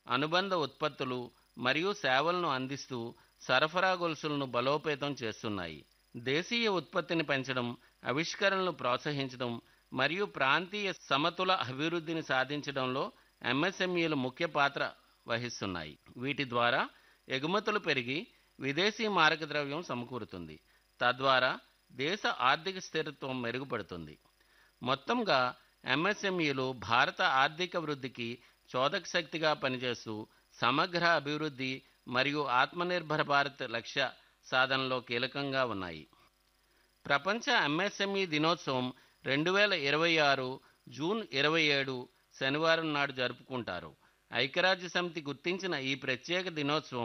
అనుబంధ ఉత్పత్తులు మరియు సేవలను అందిస్తూ సరఫరా గొలుసులను బలోపేతం చేస్తున్నాయి దేశీయ ఉత్పత్తిని పెంచడం ఆవిష్కరణలు ప్రోత్సహించడం మరియు ప్రాంతీయ సమతుల అభివృద్ధిని సాధించడంలో ఎంఎస్ఎంఈలు ముఖ్య పాత్ర వహిస్తున్నాయి వీటి ద్వారా ఎగుమతులు పెరిగి విదేశీ మారక ద్రవ్యం సమకూరుతుంది తద్వారా దేశ ఆర్థిక స్థిరత్వం మెరుగుపడుతుంది మొత్తంగా ఎంఎస్ఎంఈలు భారత ఆర్థిక వృద్ధికి చోదక శక్తిగా పనిచేస్తూ సమగ్ర అభివృద్ధి మరియు ఆత్మనిర్భర భారత్ లక్ష్య సాధనలో కీలకంగా ఉన్నాయి ప్రపంచ ఎంఎస్ఎంఈ దినోత్సవం రెండు వేల ఇరవై ఆరు జూన్ ఇరవై ఏడు శనివారం నాడు జరుపుకుంటారు ఐక్యరాజ్య సమితి గుర్తించిన ఈ ప్రత్యేక దినోత్సవం